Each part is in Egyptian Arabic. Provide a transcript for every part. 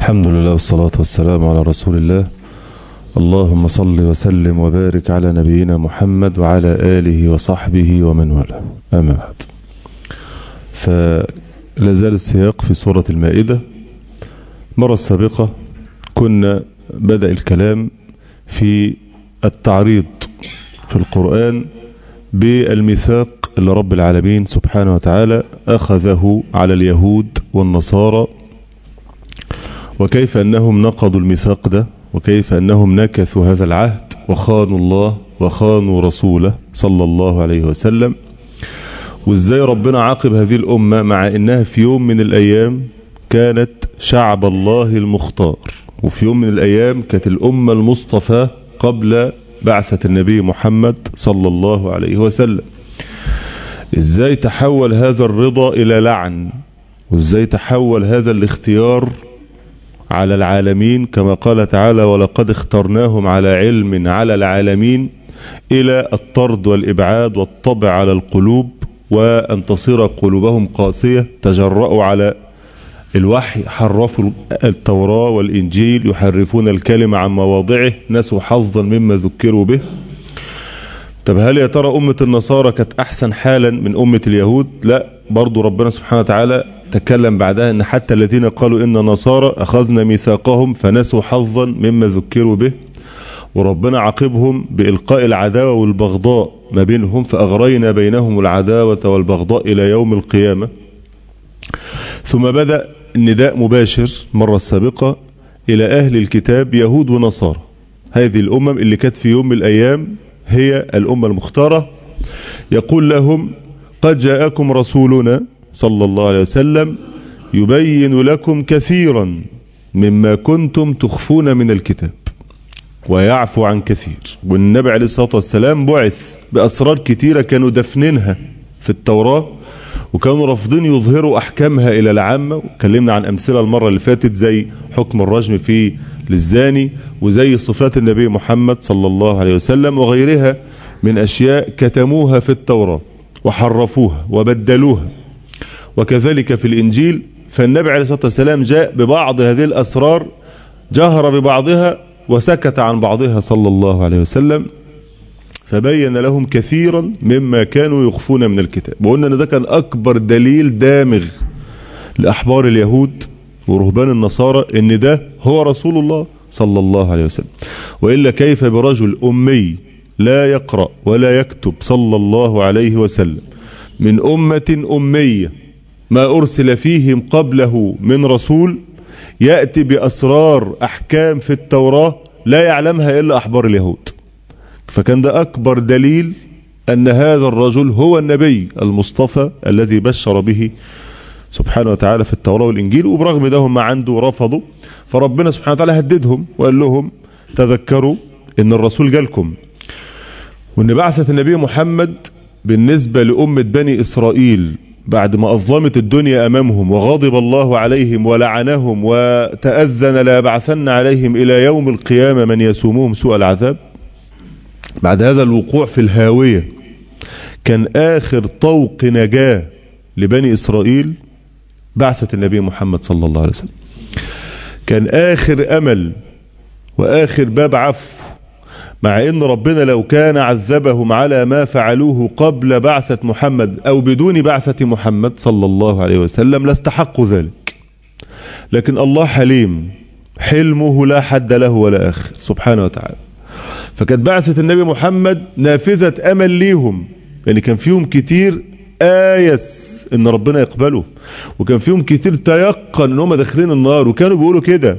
الحمد لله والصلاة والسلام على رسول الله اللهم صل وسلم وبارك على نبينا محمد وعلى آله وصحبه ومن والاه أما بعد فلا زال السياق في سورة المائدة مرة السابقة كنا بدأ الكلام في التعريض في القرآن بالميثاق اللي رب العالمين سبحانه وتعالى أخذه على اليهود والنصارى وكيف أنهم نقضوا الميثاق ده وكيف أنهم نكثوا هذا العهد وخانوا الله وخانوا رسوله صلى الله عليه وسلم وازاي ربنا عاقب هذه الأمة مع أنها في يوم من الأيام كانت شعب الله المختار وفي يوم من الأيام كانت الأمة المصطفى قبل بعثة النبي محمد صلى الله عليه وسلم ازاي تحول هذا الرضا إلى لعن وازاي تحول هذا الاختيار على العالمين كما قال تعالى ولقد اخترناهم على علم على العالمين إلى الطرد والإبعاد والطبع على القلوب وأن تصير قلوبهم قاسية تجرأوا على الوحي حرفوا التوراة والإنجيل يحرفون الكلمة عن مواضعه نسوا حظا مما ذكروا به طب هل يا ترى أمة النصارى كانت أحسن حالا من أمة اليهود لا برضو ربنا سبحانه وتعالى تكلم بعدها أن حتى الذين قالوا إن نصارى أخذنا ميثاقهم فنسوا حظا مما ذكروا به وربنا عاقبهم بإلقاء العداوة والبغضاء ما بينهم فأغرينا بينهم العداوة والبغضاء إلى يوم القيامة ثم بدأ النداء مباشر مرة السابقة إلى أهل الكتاب يهود ونصارى هذه الأمم اللي كانت في يوم من الأيام هي الأمة المختارة يقول لهم قد جاءكم رسولنا صلى الله عليه وسلم يبين لكم كثيرا مما كنتم تخفون من الكتاب ويعفو عن كثير والنبي عليه الصلاة والسلام بعث بأسرار كثيرة كانوا دفنينها في التوراة وكانوا رافضين يظهروا أحكامها إلى العامة وكلمنا عن أمثلة المرة اللي فاتت زي حكم الرجم في للزاني وزي صفات النبي محمد صلى الله عليه وسلم وغيرها من أشياء كتموها في التوراة وحرفوها وبدلوها وكذلك في الإنجيل فالنبي عليه الصلاة والسلام جاء ببعض هذه الأسرار جهر ببعضها وسكت عن بعضها صلى الله عليه وسلم فبين لهم كثيرا مما كانوا يخفون من الكتاب وقلنا ان ده كان اكبر دليل دامغ لاحبار اليهود ورهبان النصارى ان ده هو رسول الله صلى الله عليه وسلم والا كيف برجل امي لا يقرا ولا يكتب صلى الله عليه وسلم من امه اميه ما ارسل فيهم قبله من رسول ياتي باسرار احكام في التوراه لا يعلمها الا احبار اليهود فكان ده أكبر دليل أن هذا الرجل هو النبي المصطفى الذي بشر به سبحانه وتعالى في التوراة والإنجيل وبرغم ده هم عنده رفضوا فربنا سبحانه وتعالى هددهم وقال لهم تذكروا أن الرسول جالكم وأن بعثة النبي محمد بالنسبة لأمة بني إسرائيل بعد ما أظلمت الدنيا أمامهم وغضب الله عليهم ولعنهم وتأذن لا يبعثن عليهم إلى يوم القيامة من يسومهم سوء العذاب بعد هذا الوقوع في الهاوية كان آخر طوق نجاة لبني إسرائيل بعثة النبي محمد صلى الله عليه وسلم كان آخر أمل وآخر باب عفو مع ان ربنا لو كان عذبهم على ما فعلوه قبل بعثة محمد او بدون بعثة محمد صلى الله عليه وسلم لاستحقوا ذلك لكن الله حليم حلمه لا حد له ولا اخر سبحانه وتعالى فكانت بعثة النبي محمد نافذة امل ليهم يعني كان فيهم كتير آيس ان ربنا يقبله وكان فيهم كتير تيقن ان هم داخلين النار وكانوا بيقولوا كده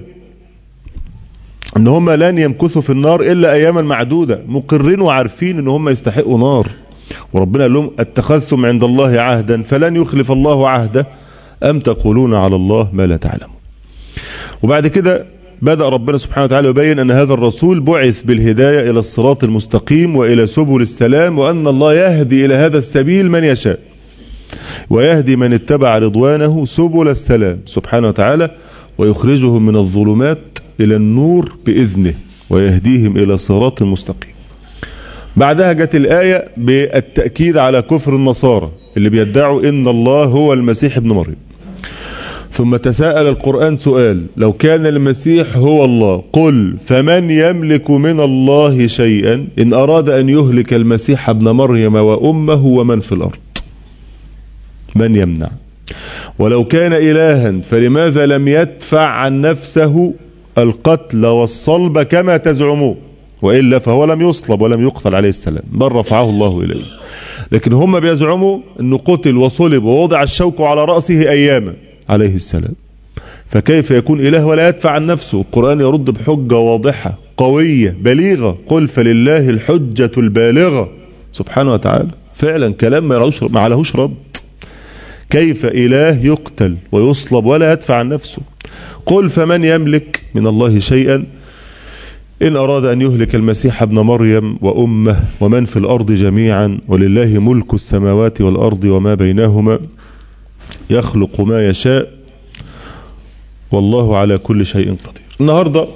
ان هم لن يمكثوا في النار الا اياما معدودة مقرين وعارفين ان هم يستحقوا نار وربنا قال لهم اتخذتم عند الله عهدا فلن يخلف الله عهده ام تقولون على الله ما لا تعلمون وبعد كده بدأ ربنا سبحانه وتعالى يبين أن هذا الرسول بعث بالهداية إلى الصراط المستقيم وإلى سبل السلام وأن الله يهدي إلى هذا السبيل من يشاء ويهدي من اتبع رضوانه سبل السلام سبحانه وتعالى ويخرجهم من الظلمات إلى النور بإذنه ويهديهم إلى صراط مستقيم بعدها جت الآية بالتأكيد على كفر النصارى اللي بيدعوا إن الله هو المسيح ابن مريم ثم تساءل القرآن سؤال لو كان المسيح هو الله قل فمن يملك من الله شيئا إن أراد أن يهلك المسيح ابن مريم وأمه ومن في الأرض من يمنع ولو كان إلها فلماذا لم يدفع عن نفسه القتل والصلب كما تزعمون وإلا فهو لم يصلب ولم يقتل عليه السلام بل رفعه الله إليه لكن هم بيزعموا أنه قتل وصلب ووضع الشوك على رأسه أياما عليه السلام فكيف يكون إله ولا يدفع عن نفسه القرآن يرد بحجة واضحة قوية بليغة قل فلله الحجة البالغة سبحانه وتعالى فعلا كلام ما, ما عليهوش رد كيف إله يقتل ويصلب ولا يدفع عن نفسه قل فمن يملك من الله شيئا إن أراد أن يهلك المسيح ابن مريم وأمه ومن في الأرض جميعا ولله ملك السماوات والأرض وما بينهما يخلق ما يشاء والله على كل شيء قدير النهاردة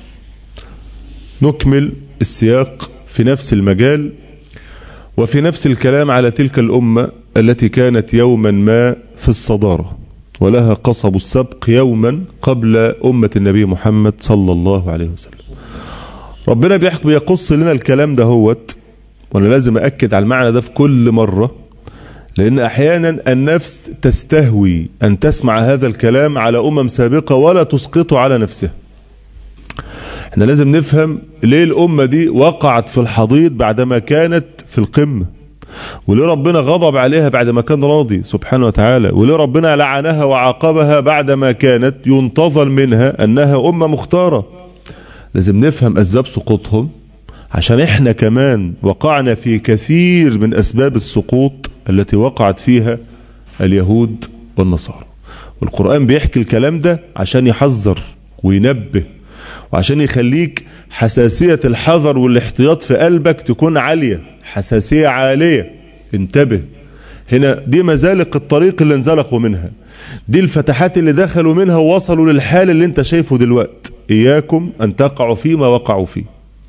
نكمل السياق في نفس المجال وفي نفس الكلام على تلك الأمة التي كانت يوما ما في الصدارة ولها قصب السبق يوما قبل أمة النبي محمد صلى الله عليه وسلم ربنا بيحكي بيقص لنا الكلام ده هوت وانا لازم أأكد على المعنى ده في كل مرة لأن أحيانا النفس تستهوي أن تسمع هذا الكلام على أمم سابقة ولا تسقطه على نفسها احنا لازم نفهم ليه الأمة دي وقعت في الحضيض بعدما كانت في القمة وليه ربنا غضب عليها بعد ما كان راضي سبحانه وتعالى وليه ربنا لعنها وعاقبها بعدما كانت ينتظر منها أنها أمة مختارة لازم نفهم أسباب سقوطهم عشان احنا كمان وقعنا في كثير من أسباب السقوط التي وقعت فيها اليهود والنصارى والقرآن بيحكي الكلام ده عشان يحذر وينبه وعشان يخليك حساسية الحذر والاحتياط في قلبك تكون عالية حساسية عالية انتبه هنا دي مزالق الطريق اللي انزلقوا منها دي الفتحات اللي دخلوا منها ووصلوا للحال اللي انت شايفه دلوقت إياكم أن تقعوا فيما وقعوا فيه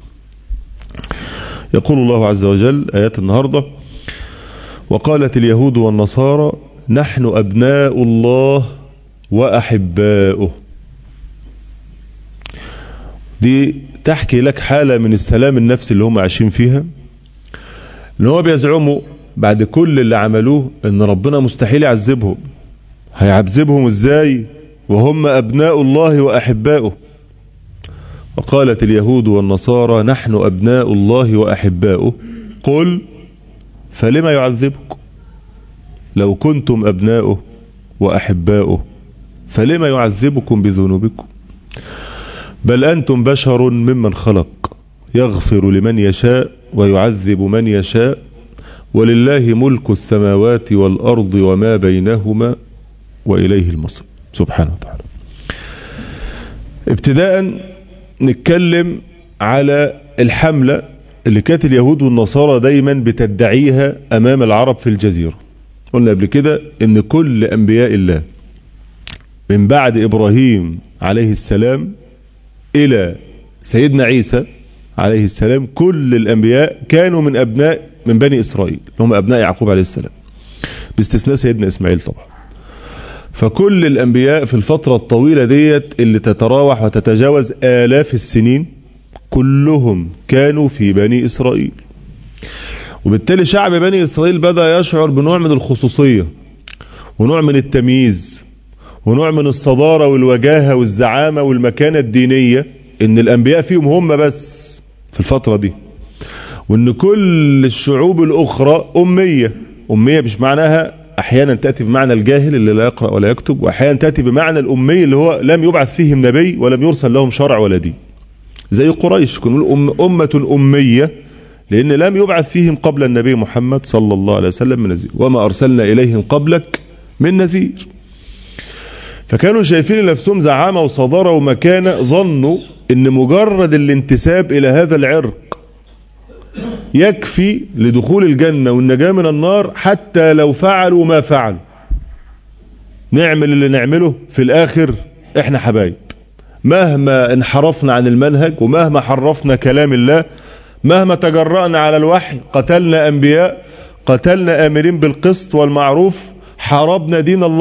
يقول الله عز وجل آيات النهاردة وقالت اليهود والنصارى نحن أبناء الله وأحباؤه دي تحكي لك حالة من السلام النفسي اللي هم عايشين فيها ان هو بيزعموا بعد كل اللي عملوه ان ربنا مستحيل يعذبهم هيعذبهم ازاي وهم ابناء الله واحباؤه وقالت اليهود والنصارى نحن ابناء الله واحباؤه قل فلما يعذبكم لو كنتم ابناؤه واحباؤه فلما يعذبكم بذنوبكم بل أنتم بشر ممن خلق يغفر لمن يشاء ويعذب من يشاء ولله ملك السماوات والأرض وما بينهما وإليه المصير سبحانه وتعالى ابتداء نتكلم على الحملة اللي كانت اليهود والنصارى دايما بتدعيها أمام العرب في الجزيرة قلنا قبل كده ان كل أنبياء الله من بعد إبراهيم عليه السلام إلى سيدنا عيسى عليه السلام كل الأنبياء كانوا من أبناء من بني إسرائيل هم أبناء يعقوب عليه السلام باستثناء سيدنا إسماعيل طبعا فكل الأنبياء في الفترة الطويلة ديت اللي تتراوح وتتجاوز آلاف السنين كلهم كانوا في بني إسرائيل وبالتالي شعب بني إسرائيل بدأ يشعر بنوع من الخصوصية ونوع من التمييز ونوع من الصدارة والوجاهة والزعامة والمكانة الدينية ان الانبياء فيهم هم بس في الفترة دي وان كل الشعوب الاخرى امية امية مش معناها احيانا تأتي بمعنى الجاهل اللي لا يقرأ ولا يكتب واحيانا تأتي بمعنى الامي اللي هو لم يبعث فيهم نبي ولم يرسل لهم شرع ولا دين زي قريش كنا أم أمة أمية لأن لم يبعث فيهم قبل النبي محمد صلى الله عليه وسلم من نذير وما أرسلنا إليهم قبلك من نذير فكانوا شايفين نفسهم زعامة وصدارة ومكانة ظنوا ان مجرد الانتساب الى هذا العرق يكفي لدخول الجنة والنجاة من النار حتى لو فعلوا ما فعلوا نعمل اللي نعمله في الاخر احنا حبايب مهما انحرفنا عن المنهج ومهما حرفنا كلام الله مهما تجرأنا على الوحي قتلنا انبياء قتلنا امرين بالقسط والمعروف حاربنا دين الله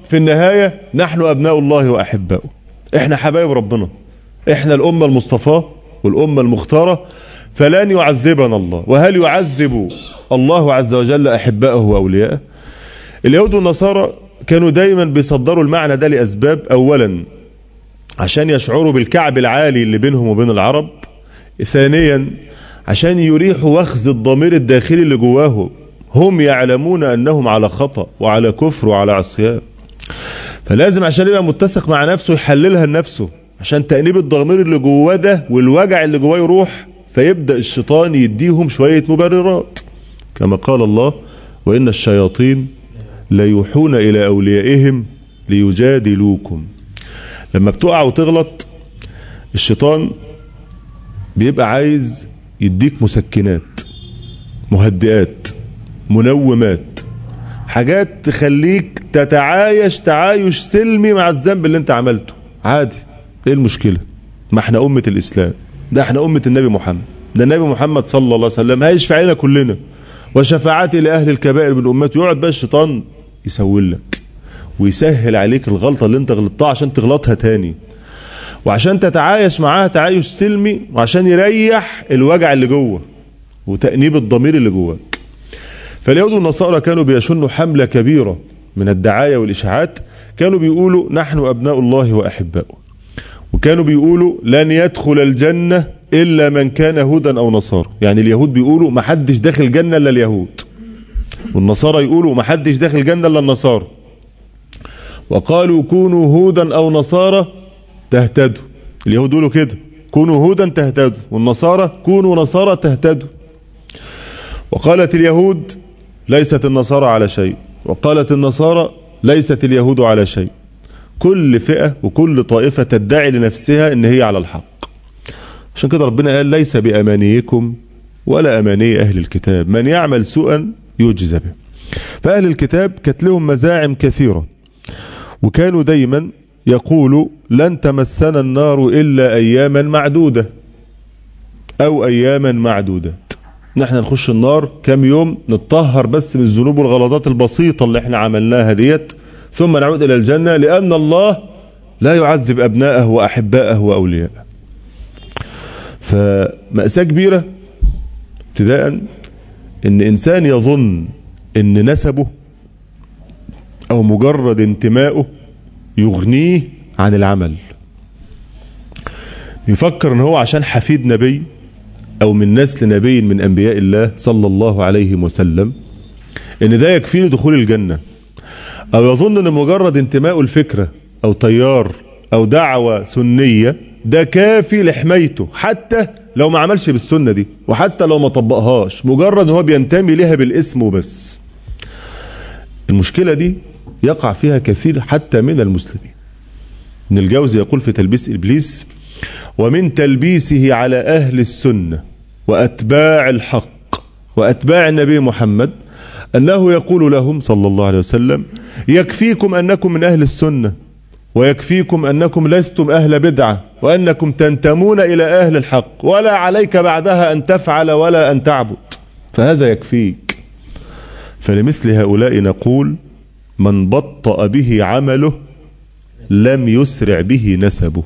في النهاية نحن أبناء الله وأحباؤه احنا حبايب ربنا احنا الأمة المصطفاة والأمة المختارة فلن يعذبنا الله وهل يعذب الله عز وجل أحباءه وأولياءه اليهود والنصارى كانوا دايما بيصدروا المعنى ده لأسباب أولا عشان يشعروا بالكعب العالي اللي بينهم وبين العرب ثانيا عشان يريحوا وخز الضمير الداخلي اللي جواهم هم يعلمون أنهم على خطأ وعلى كفر وعلى عصيان فلازم عشان يبقى متسق مع نفسه يحللها لنفسه عشان تأنيب الضمير اللي جواه ده والوجع اللي جواه يروح فيبدأ الشيطان يديهم شوية مبررات كما قال الله وإن الشياطين ليوحون إلى أوليائهم ليجادلوكم لما بتقع وتغلط الشيطان بيبقى عايز يديك مسكنات مهدئات منومات حاجات تخليك تتعايش تعايش سلمي مع الذنب اللي انت عملته عادي ايه المشكلة ما احنا أمة الإسلام ده احنا أمة النبي محمد ده النبي محمد صلى الله عليه وسلم هيشفع علينا كلنا وشفاعتي لأهل الكبائر من أمته يقعد بقى الشيطان يسول لك ويسهل عليك الغلطة اللي انت غلطتها عشان تغلطها تاني وعشان تتعايش معاها تعايش سلمي وعشان يريح الوجع اللي جوه وتأنيب الضمير اللي جواك فاليهود والنصارى كانوا بيشنوا حملة كبيرة من الدعاية والإشاعات كانوا بيقولوا نحن أبناء الله وأحباؤه وكانوا بيقولوا لن يدخل الجنة إلا من كان هودا أو نصارى يعني اليهود بيقولوا ما حدش داخل الجنة إلا اليهود والنصارى يقولوا ما حدش داخل الجنة إلا النصارى وقالوا كونوا هودا أو نصارى تهتدوا اليهود يقولوا كده كونوا هودا تهتدوا والنصارى كونوا نصارى تهتدوا وقالت اليهود ليست النصارى على شيء وقالت النصارى ليست اليهود على شيء كل فئة وكل طائفة تدعي لنفسها ان هي على الحق عشان كده ربنا قال ليس بأمانيكم ولا أماني أهل الكتاب من يعمل سوءا يجزى به فأهل الكتاب كانت لهم مزاعم كثيرة وكانوا دايما يقولوا لن تمسنا النار إلا أياما معدودة أو أياما معدودة نحن نخش النار كم يوم نتطهر بس من الذنوب والغلطات البسيطة اللي احنا عملناها ديت ثم نعود إلى الجنة لأن الله لا يعذب أبناءه وأحباءه وأولياءه فمأساة كبيرة ابتداء ان انسان يظن ان نسبه او مجرد انتمائه يغنيه عن العمل يفكر ان هو عشان حفيد نبي او من نسل نبي من انبياء الله صلى الله عليه وسلم ان ده يكفيه دخول الجنة او يظن ان مجرد انتمائه الفكرة او تيار او دعوة سنية ده كافي لحمايته حتى لو ما عملش بالسنة دي وحتى لو ما طبقهاش مجرد هو بينتمي لها بالاسم وبس المشكلة دي يقع فيها كثير حتى من المسلمين ابن الجوزي يقول في تلبيس إبليس ومن تلبيسه على أهل السنة وأتباع الحق وأتباع النبي محمد أنه يقول لهم صلى الله عليه وسلم يكفيكم أنكم من أهل السنة ويكفيكم أنكم لستم أهل بدعة وأنكم تنتمون إلى أهل الحق ولا عليك بعدها أن تفعل ولا أن تعبد فهذا يكفيك فلمثل هؤلاء نقول من بطأ به عمله لم يسرع به نسبه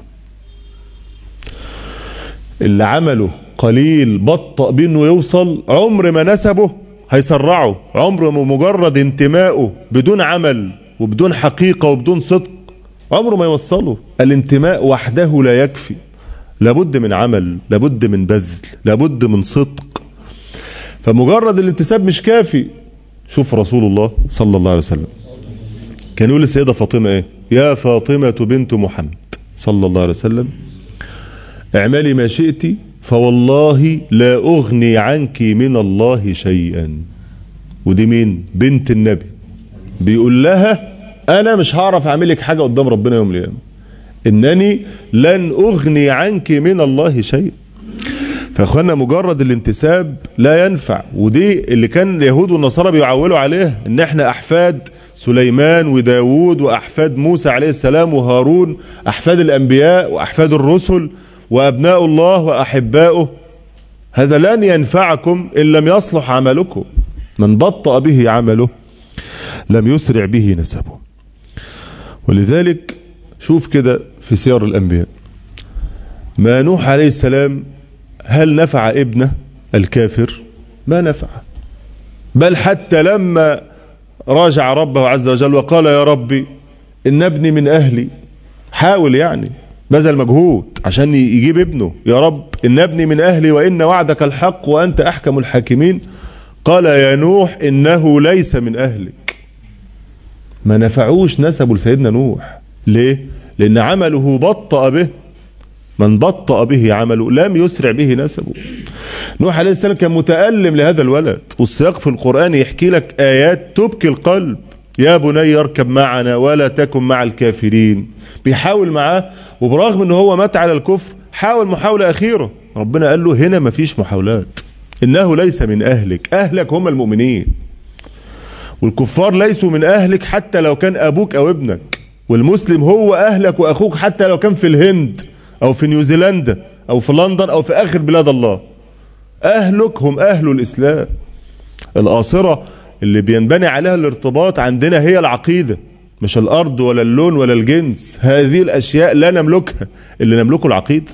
اللي عمله قليل بطأ بأنه يوصل عمر ما نسبه هيسرعه عمر مجرد انتمائه بدون عمل وبدون حقيقة وبدون صدق عمره ما يوصله الانتماء وحده لا يكفي لابد من عمل لابد من بذل لابد من صدق فمجرد الانتساب مش كافي شوف رسول الله صلى الله عليه وسلم كان يقول للسيدة فاطمة ايه يا فاطمة بنت محمد صلى الله عليه وسلم اعملي ما شئت فوالله لا أغني عنك من الله شيئا ودي مين بنت النبي بيقول لها انا مش هعرف اعملك حاجة قدام ربنا يوم القيامة انني لن اغني عنك من الله شيء فاخوانا مجرد الانتساب لا ينفع ودي اللي كان اليهود والنصارى بيعولوا عليه ان احنا احفاد سليمان وداود واحفاد موسى عليه السلام وهارون احفاد الانبياء واحفاد الرسل وابناء الله واحباؤه هذا لن ينفعكم ان لم يصلح عملكم من بطأ به عمله لم يسرع به نسبه ولذلك شوف كده في سير الأنبياء ما نوح عليه السلام هل نفع ابنه الكافر ما نفع بل حتى لما راجع ربه عز وجل وقال يا ربي إن ابني من أهلي حاول يعني بذل مجهود عشان يجيب ابنه يا رب إن ابني من أهلي وإن وعدك الحق وأنت أحكم الحاكمين قال يا نوح إنه ليس من أهلك ما نفعوش نسبه لسيدنا نوح ليه لأن عمله بطأ به من بطأ به عمله لم يسرع به نسبه نوح عليه السلام كان متألم لهذا الولد والسياق في القرآن يحكي لك آيات تبكي القلب يا بني اركب معنا ولا تكن مع الكافرين بيحاول معاه وبرغم ان هو مات على الكفر حاول محاولة أخيرة ربنا قال له هنا مفيش محاولات إنه ليس من أهلك أهلك هم المؤمنين والكفار ليسوا من أهلك حتى لو كان أبوك أو ابنك والمسلم هو أهلك وأخوك حتى لو كان في الهند أو في نيوزيلندا أو في لندن أو في آخر بلاد الله أهلك هم أهل الإسلام الآصرة اللي بينبني عليها الارتباط عندنا هي العقيدة مش الأرض ولا اللون ولا الجنس هذه الأشياء لا نملكها اللي نملكه العقيدة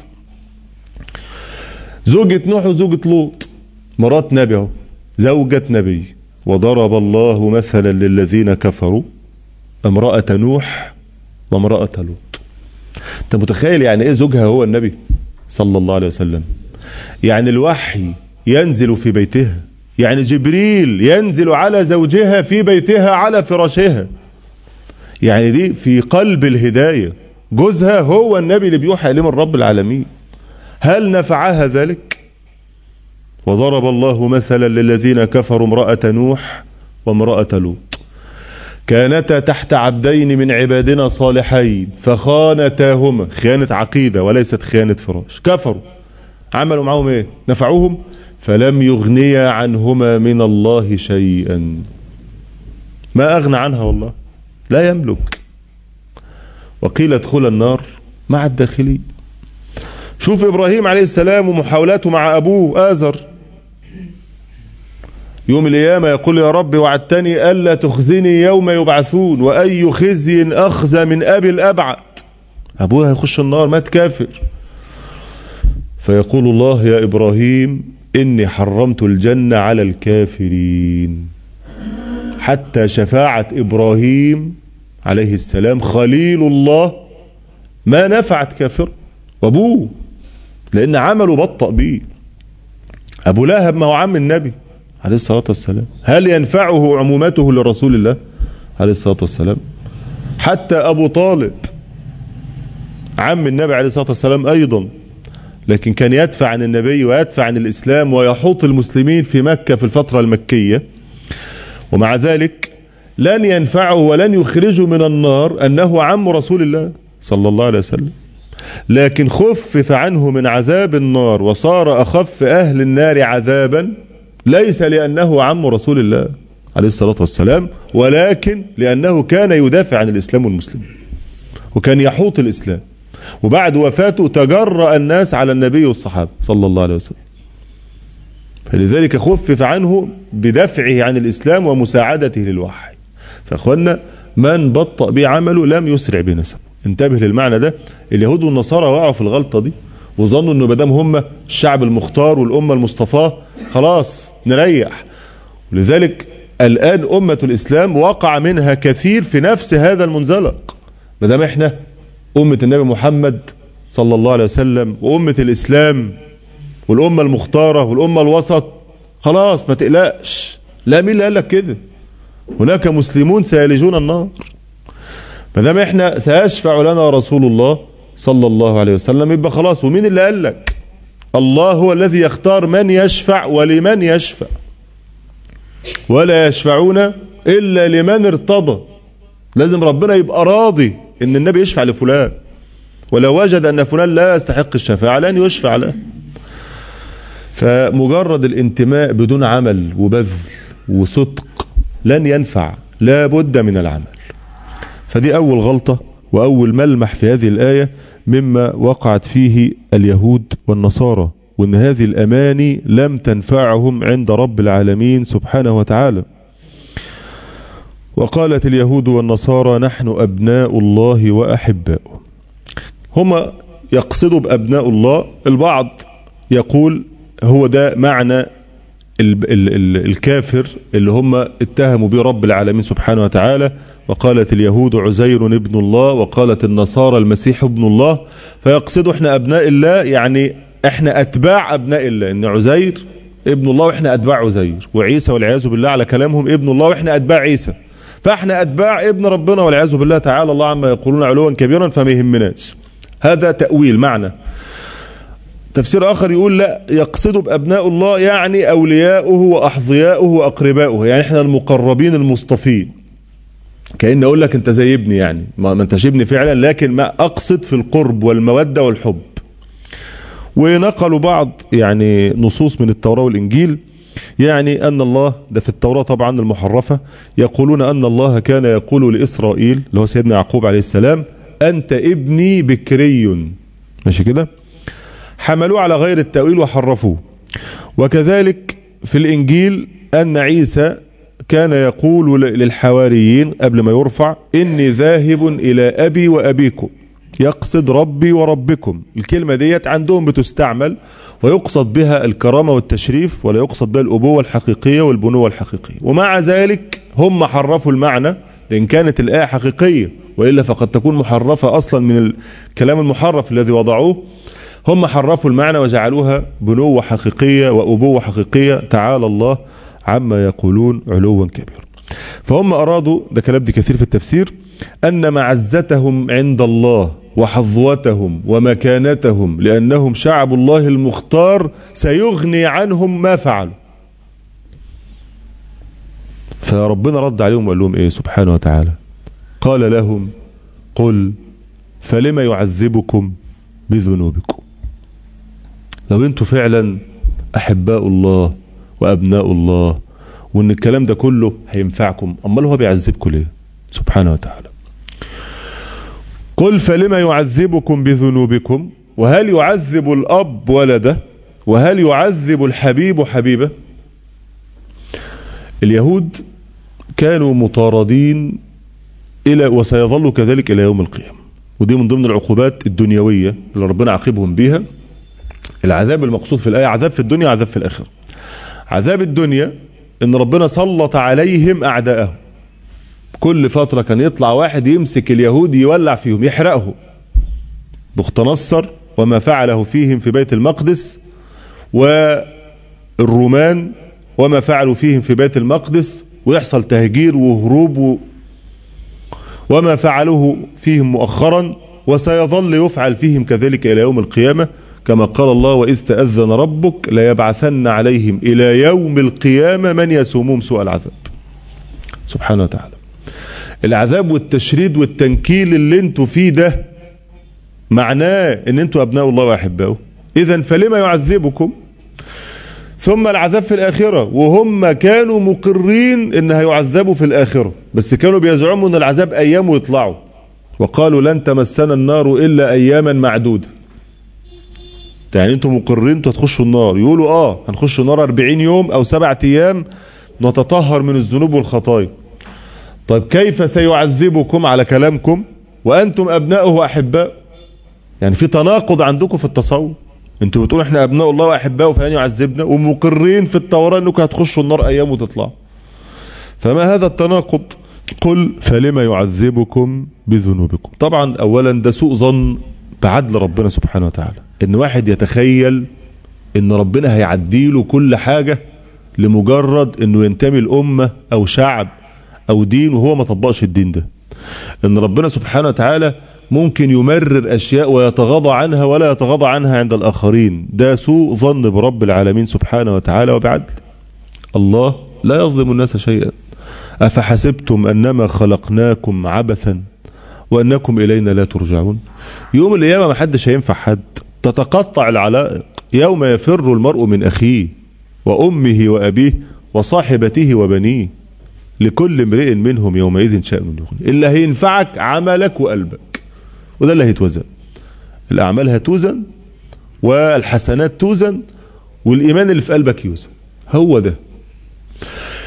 زوجة نوح وزوجة لوط مرات نبي اهو زوجة نبي وضرب الله مثلا للذين كفروا امرأة نوح وامرأة لوط انت متخيل يعني ايه زوجها هو النبي صلى الله عليه وسلم يعني الوحي ينزل في بيتها يعني جبريل ينزل على زوجها في بيتها على فراشها يعني دي في قلب الهداية جوزها هو النبي اللي بيوحى إليه من رب العالمين هل نفعها ذلك وضرب الله مثلا للذين كفروا امرأة نوح وامرأة لوط كانتا تحت عبدين من عبادنا صالحين فخانتاهما خيانة عقيدة وليست خيانة فراش كفروا عملوا معهم ايه نفعوهم فلم يغنيا عنهما من الله شيئا ما أغنى عنها والله لا يملك وقيل ادخل النار مع الداخلين شوف إبراهيم عليه السلام ومحاولاته مع أبوه آزر يوم القيامة يقول يا رب وعدتني ألا تخزني يوم يبعثون وأي خزي أخزى من أبي الأبعد أبوه هيخش النار مات كافر فيقول الله يا إبراهيم إني حرمت الجنة على الكافرين حتى شفاعة إبراهيم عليه السلام خليل الله ما نفعت كافر وابوه لأن عمله بطأ بيه أبو لهب ما هو عم النبي عليه الصلاة والسلام هل ينفعه عمومته لرسول الله عليه الصلاة والسلام حتى أبو طالب عم النبي عليه الصلاة والسلام أيضا لكن كان يدفع عن النبي ويدفع عن الإسلام ويحوط المسلمين في مكة في الفترة المكية ومع ذلك لن ينفعه ولن يخرجه من النار أنه عم رسول الله صلى الله عليه وسلم لكن خفف عنه من عذاب النار وصار أخف أهل النار عذابا ليس لأنه عم رسول الله عليه الصلاة والسلام ولكن لأنه كان يدافع عن الإسلام والمسلمين وكان يحوط الإسلام وبعد وفاته تجرأ الناس على النبي والصحابة صلى الله عليه وسلم فلذلك خفف عنه بدفعه عن الإسلام ومساعدته للوحي فأخوانا من بطأ بعمله لم يسرع بنسبه انتبه للمعنى ده اليهود والنصارى وقعوا في الغلطة دي وظنوا انه بدام هم الشعب المختار والأمة المصطفاة خلاص نريح ولذلك الآن أمة الإسلام وقع منها كثير في نفس هذا المنزلق بدام احنا أمة النبي محمد صلى الله عليه وسلم وأمة الإسلام والأمة المختارة والأمة الوسط خلاص ما تقلقش لا مين اللي قال لك كده هناك مسلمون سيلجون النار ما دام احنا سيشفع لنا رسول الله صلى الله عليه وسلم يبقى خلاص ومين اللي قال لك الله هو الذي يختار من يشفع ولمن يشفع ولا يشفعون إلا لمن ارتضى لازم ربنا يبقى راضي ان النبي يشفع لفلان ولو وجد ان فلان لا يستحق الشفاعة لن يشفع له فمجرد الانتماء بدون عمل وبذل وصدق لن ينفع لا بد من العمل فدي أول غلطة وأول ملمح في هذه الآية مما وقعت فيه اليهود والنصارى وأن هذه الأماني لم تنفعهم عند رب العالمين سبحانه وتعالى وقالت اليهود والنصارى نحن أبناء الله وأحباؤه هما يقصدوا بأبناء الله البعض يقول هو ده معنى ال ال ال الكافر اللي هم اتهموا به رب العالمين سبحانه وتعالى وقالت اليهود عزير ابن الله وقالت النصارى المسيح ابن الله فيقصدوا احنا أبناء الله يعني احنا أتباع أبناء الله إن عزير ابن الله واحنا أتباع عزير وعيسى والعياذ بالله على كلامهم ابن الله واحنا أتباع عيسى فاحنا أتباع ابن ربنا والعياذ بالله تعالى الله عما يقولون علوا كبيرا فما يهمناش هذا تأويل معنى تفسير آخر يقول لا يقصد بأبناء الله يعني أولياؤه وأحظياؤه وأقرباؤه يعني احنا المقربين المصطفين كأن أقول لك أنت زي ابني يعني ما أنتش ابني فعلا لكن ما أقصد في القرب والمودة والحب ونقلوا بعض يعني نصوص من التوراة والإنجيل يعني أن الله ده في التوراة طبعا المحرفة يقولون أن الله كان يقول لإسرائيل اللي هو سيدنا يعقوب عليه السلام أنت ابني بكري ماشي كده حملوه على غير التأويل وحرفوه وكذلك في الإنجيل أن عيسى كان يقول للحواريين قبل ما يرفع إني ذاهب إلى أبي وأبيكم يقصد ربي وربكم الكلمة ديت عندهم بتستعمل ويقصد بها الكرامة والتشريف ولا يقصد بها الأبوة الحقيقية والبنوة الحقيقية ومع ذلك هم حرفوا المعنى لأن كانت الآية حقيقية وإلا فقد تكون محرفة أصلا من الكلام المحرف الذي وضعوه هم حرفوا المعنى وجعلوها بنوة حقيقية وأبوة حقيقية تعالى الله عما يقولون علوا كبيرا فهم أرادوا ده كلام ابن كثير في التفسير أن معزتهم عند الله وحظوتهم ومكانتهم لأنهم شعب الله المختار سيغني عنهم ما فعلوا فربنا رد عليهم وقال لهم ايه سبحانه وتعالى قال لهم قل فلما يعذبكم بذنوبكم لو انتوا فعلا احباء الله وابناء الله وان الكلام ده كله هينفعكم امال هو بيعذبكم ليه سبحانه وتعالى قل فلما يعذبكم بذنوبكم وهل يعذب الاب ولده وهل يعذب الحبيب حبيبه اليهود كانوا مطاردين الى وسيظل كذلك الى يوم القيامه ودي من ضمن العقوبات الدنيويه اللي ربنا عاقبهم بيها العذاب المقصود في الايه عذاب في الدنيا عذاب في الاخره عذاب الدنيا ان ربنا سلط عليهم اعداءهم كل فتره كان يطلع واحد يمسك اليهود يولع فيهم يحرقهم بخت نصر وما فعله فيهم في بيت المقدس والرومان وما فعلوا فيهم في بيت المقدس ويحصل تهجير وهروب و... وما فعلوه فيهم مؤخرا وسيظل يفعل فيهم كذلك إلى يوم القيامة كما قال الله وإذ تأذن ربك ليبعثن عليهم إلى يوم القيامة من يسومهم سوء العذاب سبحانه وتعالى العذاب والتشريد والتنكيل اللي انتوا فيه ده معناه ان انتوا ابناء الله واحبائه اذا فلما يعذبكم ثم العذاب في الآخرة وهم كانوا مقرين ان هيعذبوا في الآخرة بس كانوا بيزعموا ان العذاب ايام ويطلعوا وقالوا لن تمسنا النار الا اياما معدودة يعني انتم مقرين انتوا هتخشوا النار يقولوا اه هنخش النار 40 يوم او سبعة ايام نتطهر من الذنوب والخطايا طيب كيف سيعذبكم على كلامكم وانتم ابناؤه واحباؤه يعني في تناقض عندكم في التصور انتوا بتقولوا احنا ابناء الله واحباؤه فلن يعذبنا ومقرين في التوراة انكم هتخشوا النار ايام وتطلعوا فما هذا التناقض قل فلما يعذبكم بذنوبكم طبعا اولا ده سوء ظن بعدل ربنا سبحانه وتعالى ان واحد يتخيل ان ربنا هيعديله كل حاجة لمجرد انه ينتمي الامة او شعب او دين وهو ما طبقش الدين ده ان ربنا سبحانه وتعالى ممكن يمرر اشياء ويتغاضى عنها ولا يتغاضى عنها عند الاخرين ده سوء ظن برب العالمين سبحانه وتعالى وبعدل الله لا يظلم الناس شيئا افحسبتم انما خلقناكم عبثا وانكم الينا لا ترجعون يوم القيامه ما حدش هينفع حد تتقطع العلائق يوم يفر المرء من اخيه وامه وابيه وصاحبته وبنيه لكل امرئ منهم يومئذ شأن يغني اللي هينفعك عملك وقلبك وده اللي هيتوزن الأعمال هتوزن والحسنات توزن والإيمان اللي في قلبك يوزن هو ده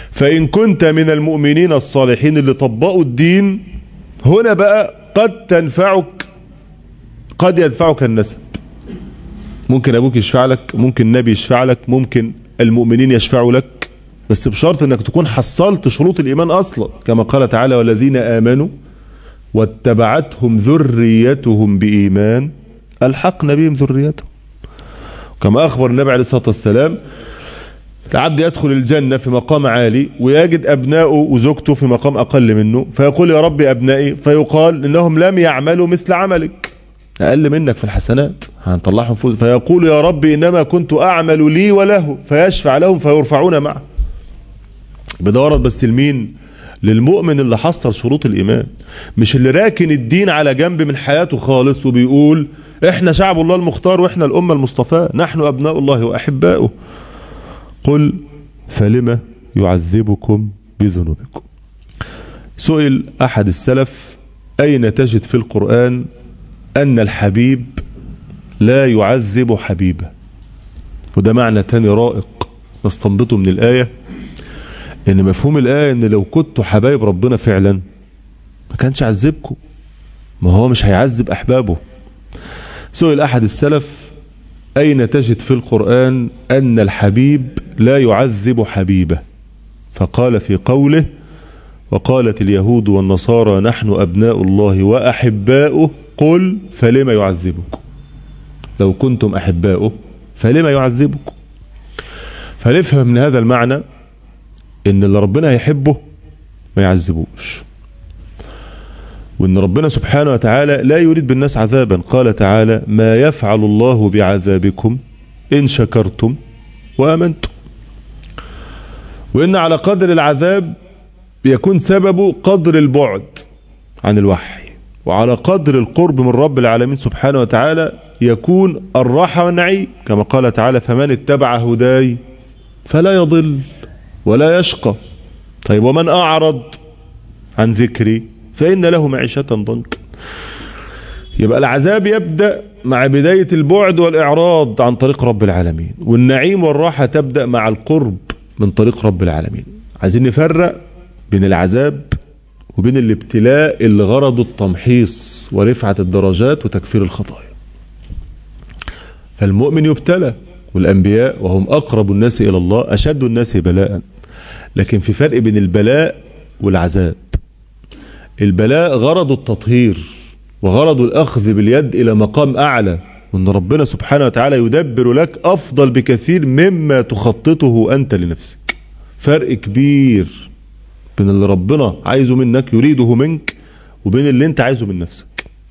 فإن كنت من المؤمنين الصالحين اللي طبقوا الدين هنا بقى قد تنفعك قد يدفعك النسب ممكن أبوك يشفع لك ممكن النبي يشفع لك ممكن المؤمنين يشفعوا لك بس بشرط انك تكون حصلت شروط الإيمان أصلا كما قال تعالى والذين آمنوا واتبعتهم ذريتهم بإيمان ألحقنا بهم ذريتهم كما أخبر النبي عليه الصلاة والسلام العبد يدخل الجنة في مقام عالي ويجد أبناؤه وزوجته في مقام أقل منه فيقول يا ربي أبنائي فيقال إنهم لم يعملوا مثل عملك أقل منك في الحسنات هنطلعهم فوز فيقول يا ربي إنما كنت أعمل لي وله فيشفع لهم فيرفعون معه بدورت بس المين للمؤمن اللي حصل شروط الإيمان مش اللي راكن الدين على جنب من حياته خالص وبيقول احنا شعب الله المختار واحنا الأمة المصطفاة نحن أبناء الله وأحباؤه قل فلم يعذبكم بذنوبكم سئل أحد السلف أين تجد في القرآن أن الحبيب لا يعذب حبيبه وده معنى تاني رائق نستنبطه من الآية ان مفهوم الآية ان لو كنتوا حبايب ربنا فعلا ما كانش عذبكم ما هو مش هيعذب أحبابه سئل أحد السلف أين تجد في القرآن أن الحبيب لا يعذب حبيبه فقال في قوله وقالت اليهود والنصارى نحن أبناء الله وأحباؤه قل فلما يعذبكم لو كنتم أحباؤه فلما يعذبكم فنفهم من هذا المعنى ان اللي ربنا هيحبه ما يعذبوش وان ربنا سبحانه وتعالى لا يريد بالناس عذابا قال تعالى ما يفعل الله بعذابكم ان شكرتم وامنتم وان على قدر العذاب يكون سببه قدر البعد عن الوحي وعلى قدر القرب من رب العالمين سبحانه وتعالى يكون الراحة والنعيم كما قال تعالى فمن اتبع هداي فلا يضل ولا يشقى طيب ومن أعرض عن ذكري فإن له معيشة ضنك يبقى العذاب يبدأ مع بداية البعد والإعراض عن طريق رب العالمين والنعيم والراحة تبدأ مع القرب من طريق رب العالمين عايزين نفرق بين العذاب وبين الابتلاء اللي غرضه التمحيص ورفعة الدرجات وتكفير الخطايا فالمؤمن يبتلى والأنبياء وهم أقرب الناس إلى الله أشد الناس بلاء لكن في فرق بين البلاء والعذاب البلاء غرض التطهير وغرض الأخذ باليد إلى مقام أعلى وأن ربنا سبحانه وتعالى يدبر لك أفضل بكثير مما تخططه أنت لنفسك فرق كبير بين اللي ربنا عايزه منك يريده منك وبين اللي انت عايزه من نفسك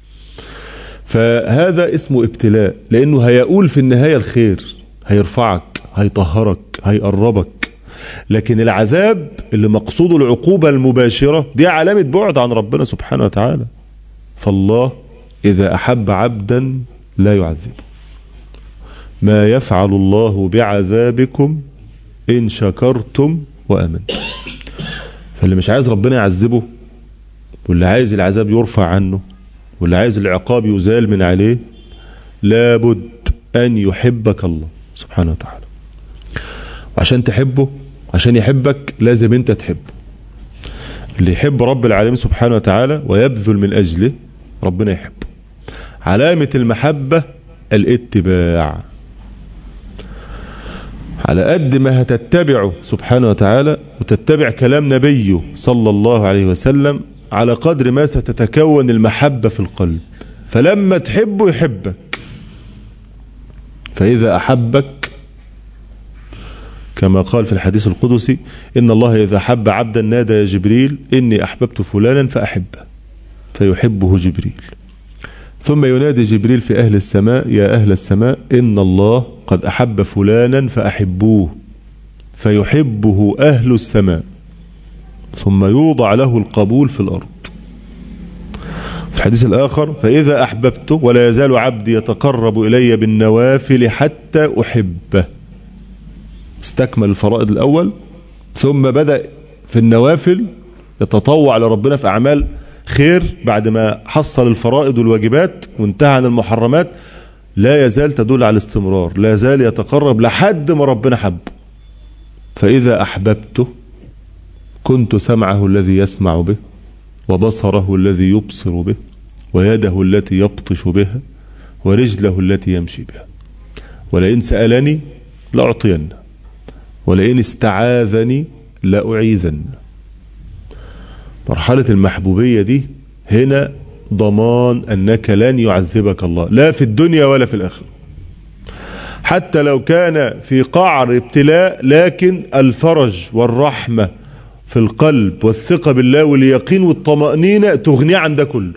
فهذا اسمه ابتلاء لأنه هيقول في النهاية الخير هيرفعك هيطهرك هيقربك لكن العذاب اللي مقصوده العقوبة المباشرة دي علامة بعد عن ربنا سبحانه وتعالى فالله إذا أحب عبدا لا يعذبه ما يفعل الله بعذابكم إن شكرتم وأمنتم فاللي مش عايز ربنا يعذبه واللي عايز العذاب يرفع عنه واللي عايز العقاب يزال من عليه لابد أن يحبك الله سبحانه وتعالى وعشان تحبه عشان يحبك لازم انت تحبه اللي يحب رب العالمين سبحانه وتعالى ويبذل من أجله ربنا يحبه علامة المحبة الاتباع على قد ما هتتبعه سبحانه وتعالى وتتبع كلام نبيه صلى الله عليه وسلم على قدر ما ستتكون المحبة في القلب فلما تحبه يحبك فإذا أحبك كما قال في الحديث القدسي إن الله إذا حب عبدا نادى يا جبريل إني أحببت فلانا فأحبه فيحبه جبريل ثم ينادي جبريل في أهل السماء يا أهل السماء إن الله قد أحب فلانا فأحبوه فيحبه أهل السماء ثم يوضع له القبول في الأرض في الحديث الآخر فإذا أحببته ولا يزال عبدي يتقرب إلي بالنوافل حتى أحبه استكمل الفرائض الأول ثم بدأ في النوافل يتطوع لربنا في أعمال خير بعد ما حصل الفرائض والواجبات وانتهى عن المحرمات لا يزال تدل على الاستمرار لا يزال يتقرب لحد ما ربنا حبه فإذا أحببته كنت سمعه الذي يسمع به وبصره الذي يبصر به ويده التي يبطش بها ورجله التي يمشي بها ولئن سألني لأعطينه ولئن استعاذني لأعيذن مرحلة المحبوبية دي هنا ضمان أنك لن يعذبك الله لا في الدنيا ولا في الآخرة حتى لو كان في قعر ابتلاء لكن الفرج والرحمة في القلب والثقة بالله واليقين والطمأنينة تغني عن ده كله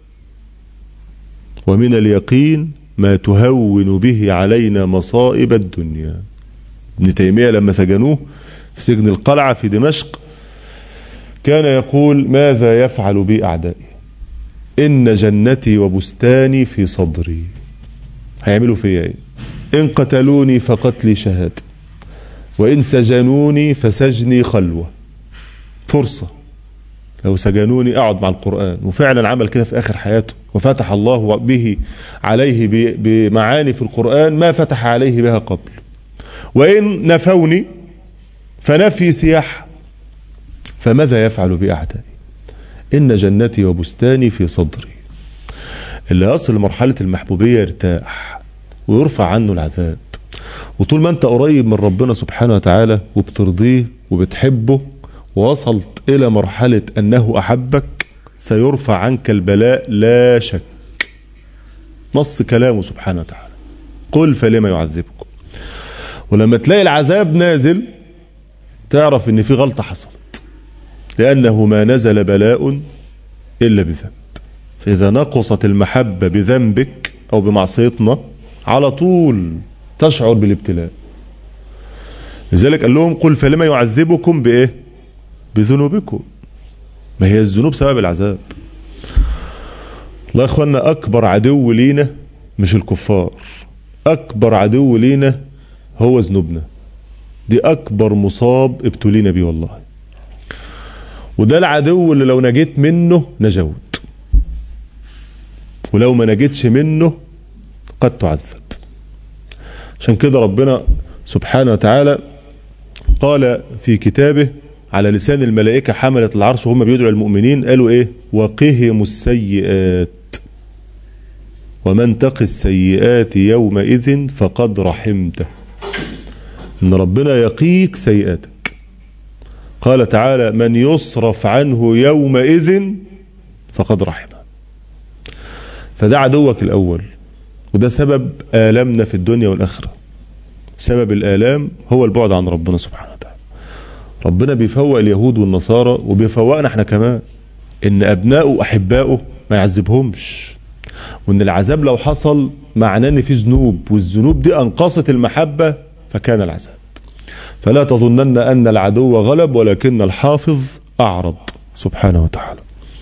ومن اليقين ما تهون به علينا مصائب الدنيا ابن تيمية لما سجنوه في سجن القلعة في دمشق كان يقول ماذا يفعل بي أعدائي إن جنتي وبستاني في صدري هيعملوا فيا إيه إن قتلوني فقتلي شهادة وإن سجنوني فسجني خلوة فرصة لو سجنوني أقعد مع القرآن وفعلا عمل كده في آخر حياته وفتح الله به عليه بمعاني في القرآن ما فتح عليه بها قبل وإن نفوني فنفي سياحة فماذا يفعل بأعدائي إن جنتي وبستاني في صدري اللي يصل لمرحلة المحبوبية يرتاح ويرفع عنه العذاب وطول ما انت قريب من ربنا سبحانه وتعالى وبترضيه وبتحبه ووصلت إلى مرحلة أنه أحبك سيرفع عنك البلاء لا شك نص كلامه سبحانه وتعالى قل فلما يعذبكم ولما تلاقي العذاب نازل تعرف ان في غلطة حصلت لأنه ما نزل بلاء إلا بذنب فإذا نقصت المحبة بذنبك أو بمعصيتنا على طول تشعر بالابتلاء لذلك قال لهم قل فلما يعذبكم بإيه بذنوبكم ما هي الذنوب سبب العذاب الله يا اخوانا اكبر عدو لينا مش الكفار اكبر عدو لينا هو ذنوبنا دي اكبر مصاب ابتلينا بيه والله وده العدو اللي لو نجيت منه نجوت ولو ما نجيتش منه قد تعذب عشان كده ربنا سبحانه وتعالى قال في كتابه على لسان الملائكة حملة العرش وهم بيدعوا المؤمنين قالوا ايه وقهم السيئات ومن تق السيئات يومئذ فقد رحمته ان ربنا يقيك سيئاتك قال تعالى من يصرف عنه يومئذ فقد رحمه فده عدوك الاول وده سبب آلامنا في الدنيا والآخرة سبب الآلام هو البعد عن ربنا سبحانه وتعالى ربنا بيفوق اليهود والنصارى وبيفوقنا احنا كمان ان ابنائه واحبائه ما يعذبهمش وان العذاب لو حصل معناه ان في ذنوب والذنوب دي انقصت المحبه فكان العذاب فلا تظنن ان العدو غلب ولكن الحافظ اعرض سبحانه وتعالى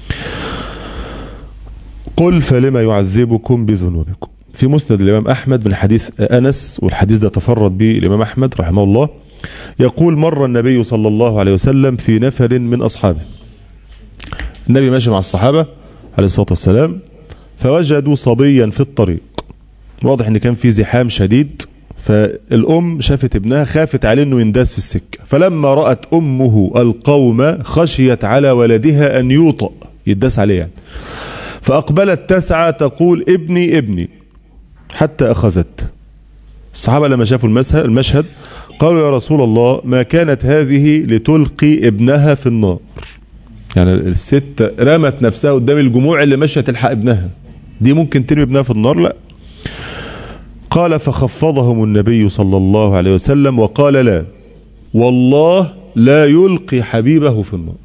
قل فلما يعذبكم بذنوبكم في مسند الامام احمد من حديث انس والحديث ده تفرد به الامام احمد رحمه الله يقول مر النبي صلى الله عليه وسلم في نفر من أصحابه النبي ماشي مع الصحابة عليه الصلاة والسلام فوجدوا صبيا في الطريق واضح ان كان في زحام شديد فالأم شافت ابنها خافت عليه انه ينداس في السكة فلما رأت أمه القوم خشيت على ولدها أن يوطأ يداس عليه يعني فأقبلت تسعى تقول ابني ابني حتى أخذت الصحابة لما شافوا المشهد قالوا يا رسول الله ما كانت هذه لتلقي ابنها في النار يعني الست رمت نفسها قدام الجموع اللي ماشيه تلحق ابنها دي ممكن ترمي ابنها في النار لا قال فخفضهم النبي صلى الله عليه وسلم وقال لا والله لا يلقي حبيبه في النار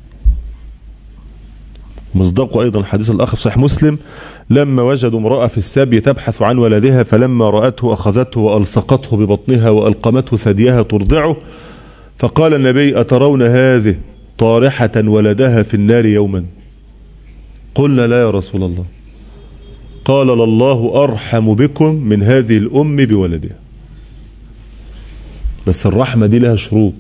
مصداقه أيضا حديث الأخ في صحيح مسلم لما وجدوا امرأة في السبي تبحث عن ولدها فلما رأته أخذته وألصقته ببطنها وألقمته ثديها ترضعه فقال النبي أترون هذه طارحة ولدها في النار يوما قلنا لا يا رسول الله قال لله أرحم بكم من هذه الأم بولدها بس الرحمة دي لها شروط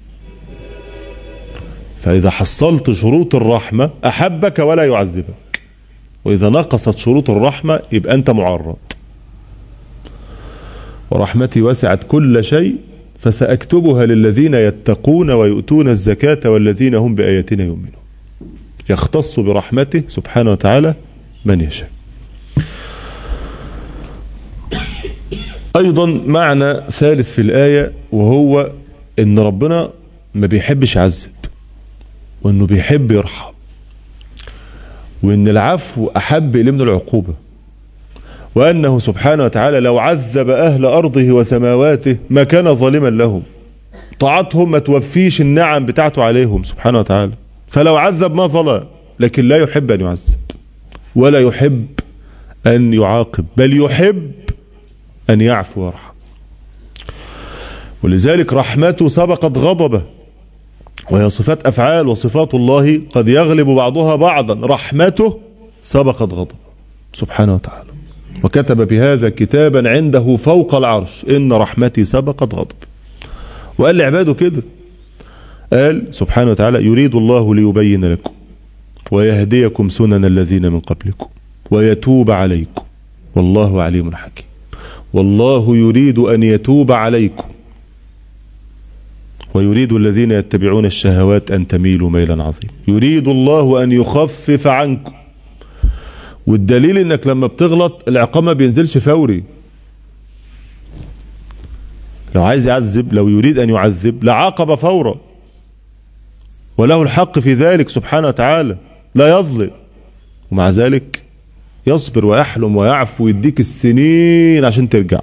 فإذا حصلت شروط الرحمة أحبك ولا يعذبك وإذا نقصت شروط الرحمة يبقى أنت معرض ورحمتي وسعت كل شيء فسأكتبها للذين يتقون ويؤتون الزكاة والذين هم بآياتنا يؤمنون يختص برحمته سبحانه وتعالى من يشاء أيضا معنى ثالث في الآية وهو إن ربنا ما بيحبش يعذب وإنه بيحب يرحم وإن العفو أحب إليه من العقوبة وأنه سبحانه وتعالى لو عذب أهل أرضه وسماواته ما كان ظالما لهم طاعتهم ما توفيش النعم بتاعته عليهم سبحانه وتعالى فلو عذب ما ظلم لكن لا يحب أن يعذب ولا يحب أن يعاقب بل يحب أن يعفو ويرحم ولذلك رحمته سبقت غضبه وهي صفات أفعال وصفات الله قد يغلب بعضها بعضا رحمته سبقت غضبه سبحانه وتعالى وكتب بهذا كتابا عنده فوق العرش إن رحمتي سبقت غضب وقال لعباده كده قال سبحانه وتعالى يريد الله ليبين لكم ويهديكم سنن الذين من قبلكم ويتوب عليكم والله عليم حكيم والله يريد أن يتوب عليكم ويريد الذين يتبعون الشهوات أن تميلوا ميلا عظيما يريد الله أن يخفف عنكم والدليل انك لما بتغلط العقاب ما بينزلش فوري لو عايز يعذب لو يريد ان يعذب لعاقب فورا وله الحق في ذلك سبحانه وتعالى لا يظلم ومع ذلك يصبر ويحلم ويعفو ويديك السنين عشان ترجع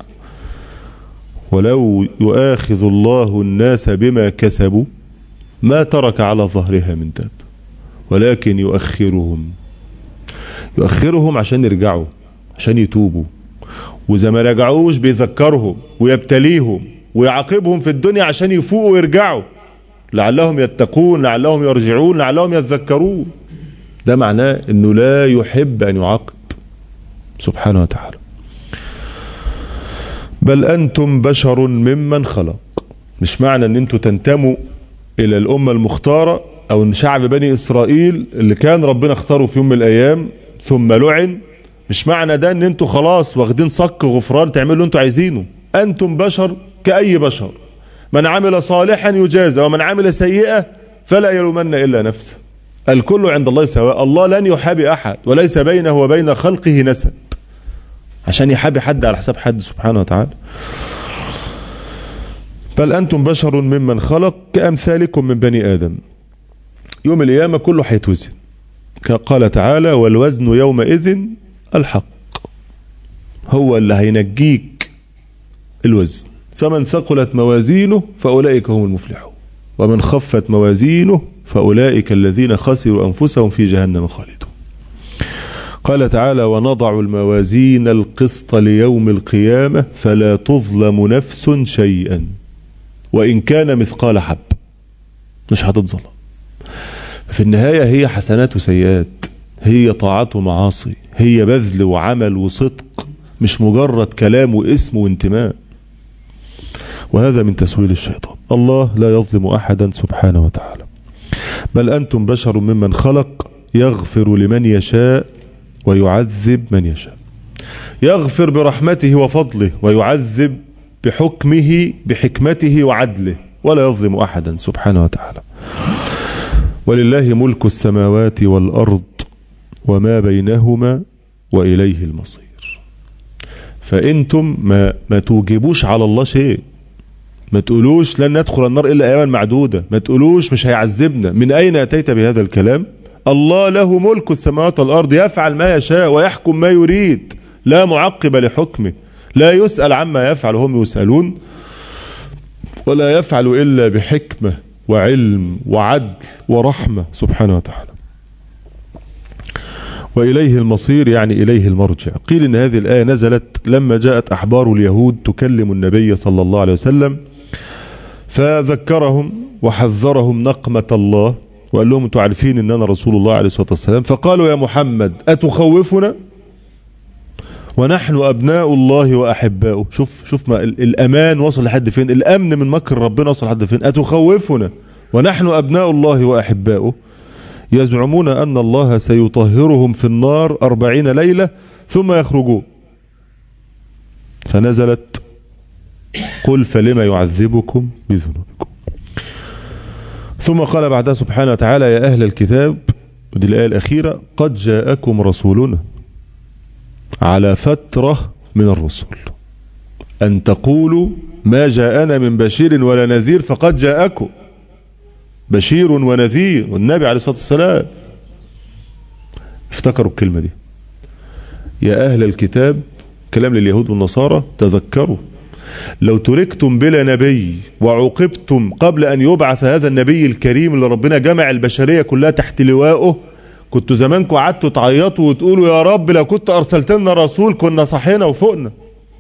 ولو يؤاخذ الله الناس بما كسبوا ما ترك على ظهرها من داب ولكن يؤخرهم يؤخرهم عشان يرجعوا عشان يتوبوا وإذا ما رجعوش بيذكرهم ويبتليهم ويعاقبهم في الدنيا عشان يفوقوا ويرجعوا لعلهم يتقون لعلهم يرجعون لعلهم يتذكرون ده معناه انه لا يحب ان يعاقب سبحانه وتعالى بل انتم بشر ممن خلق مش معنى ان انتم تنتموا الى الامه المختاره او ان شعب بني اسرائيل اللي كان ربنا اختاره في يوم من الايام ثم لعن مش معنى ده ان انتوا خلاص واخدين صك غفران تعملوا اللي انتوا عايزينه انتم بشر كاي بشر من عمل صالحا يجازى ومن عمل سيئه فلا يلومن الا نفسه الكل عند الله سواء الله لن يحابي احد وليس بينه وبين خلقه نسب عشان يحابي حد على حساب حد سبحانه وتعالى بل انتم بشر ممن خلق كامثالكم من بني ادم يوم القيامه كله هيتوزن قال تعالى والوزن يومئذ الحق هو اللي هينجيك الوزن فمن ثقلت موازينه فأولئك هم المفلحون ومن خفت موازينه فأولئك الذين خسروا أنفسهم في جهنم خالدون قال تعالى ونضع الموازين القسط ليوم القيامة فلا تظلم نفس شيئا وإن كان مثقال حب مش هتتظلم في النهاية هي حسنات وسيئات هي طاعات ومعاصي هي بذل وعمل وصدق مش مجرد كلام واسم وانتماء وهذا من تسويل الشيطان الله لا يظلم أحدا سبحانه وتعالى بل أنتم بشر ممن خلق يغفر لمن يشاء ويعذب من يشاء يغفر برحمته وفضله ويعذب بحكمه بحكمته وعدله ولا يظلم أحدا سبحانه وتعالى ولله ملك السماوات والأرض وما بينهما وإليه المصير فأنتم ما, ما توجبوش على الله شيء ما تقولوش لن ندخل النار إلا أياما معدودة ما تقولوش مش هيعذبنا من أين أتيت بهذا الكلام الله له ملك السماوات والأرض يفعل ما يشاء ويحكم ما يريد لا معقب لحكمه لا يسأل عما يفعل هم يسألون ولا يفعل إلا بحكمة وعلم وعدل ورحمة سبحانه وتعالى وإليه المصير يعني إليه المرجع قيل إن هذه الآية نزلت لما جاءت أحبار اليهود تكلم النبي صلى الله عليه وسلم فذكرهم وحذرهم نقمة الله وقال لهم انتوا عارفين ان انا رسول الله عليه الصلاه والسلام فقالوا يا محمد اتخوفنا ونحن ابناء الله واحباؤه شوف شوف ما الامان وصل لحد فين الامن من مكر ربنا وصل لحد فين اتخوفنا ونحن ابناء الله واحباؤه يزعمون ان الله سيطهرهم في النار أربعين ليله ثم يخرجون فنزلت قل فلما يعذبكم بذنوبكم ثم قال بعدها سبحانه وتعالى يا أهل الكتاب ودي الآية الأخيرة قد جاءكم رسولنا على فترة من الرسل أن تقولوا ما جاءنا من بشير ولا نذير فقد جاءكم بشير ونذير والنبي عليه الصلاة والسلام افتكروا الكلمة دي يا أهل الكتاب كلام لليهود والنصارى تذكروا لو تركتم بلا نبي وعوقبتم قبل أن يبعث هذا النبي الكريم اللي ربنا جمع البشرية كلها تحت لوائه كنتوا زمانكم قعدتوا تعيطوا وتقولوا يا رب لو كنت أرسلت لنا رسول كنا صحينا وفوقنا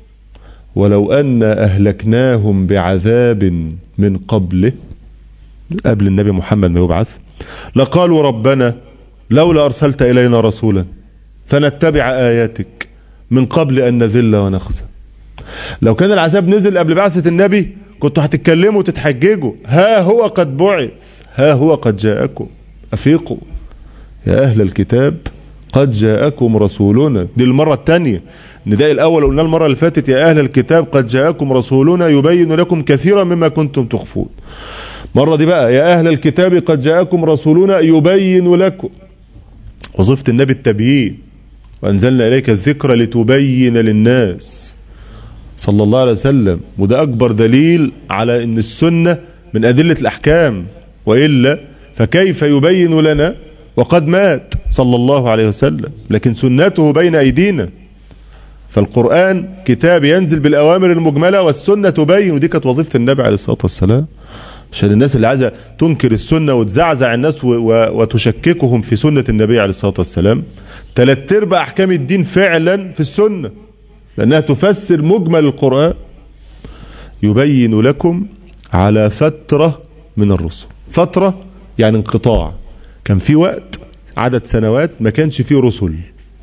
ولو أن أهلكناهم بعذاب من قبله قبل النبي محمد ما يبعث لقالوا ربنا لولا أرسلت إلينا رسولا فنتبع آياتك من قبل أن نذل ونخزى لو كان العذاب نزل قبل بعثة النبي كنتوا هتتكلموا وتتحججوا ها هو قد بعث ها هو قد جاءكم أفيقوا يا أهل الكتاب قد جاءكم رسولنا دي المرة الثانية النداء الأول قلنا المرة اللي فاتت يا أهل الكتاب قد جاءكم رسولنا يبين لكم كثيرا مما كنتم تخفون مرة دي بقى يا أهل الكتاب قد جاءكم رسولنا يبين لكم وظيفة النبي التبيين وأنزلنا إليك الذكر لتبين للناس صلى الله عليه وسلم وده أكبر دليل على أن السنة من أدلة الأحكام وإلا فكيف يبين لنا وقد مات صلى الله عليه وسلم لكن سنته بين أيدينا فالقرآن كتاب ينزل بالأوامر المجملة والسنة تبين ودي كانت وظيفة النبي عليه الصلاة والسلام عشان الناس اللي عايزة تنكر السنة وتزعزع الناس وتشككهم في سنة النبي عليه الصلاة والسلام ثلاث ارباع أحكام الدين فعلا في السنة لأنها تفسر مجمل القرآن يبين لكم على فترة من الرسل فترة يعني انقطاع كان في وقت عدد سنوات ما كانش فيه رسل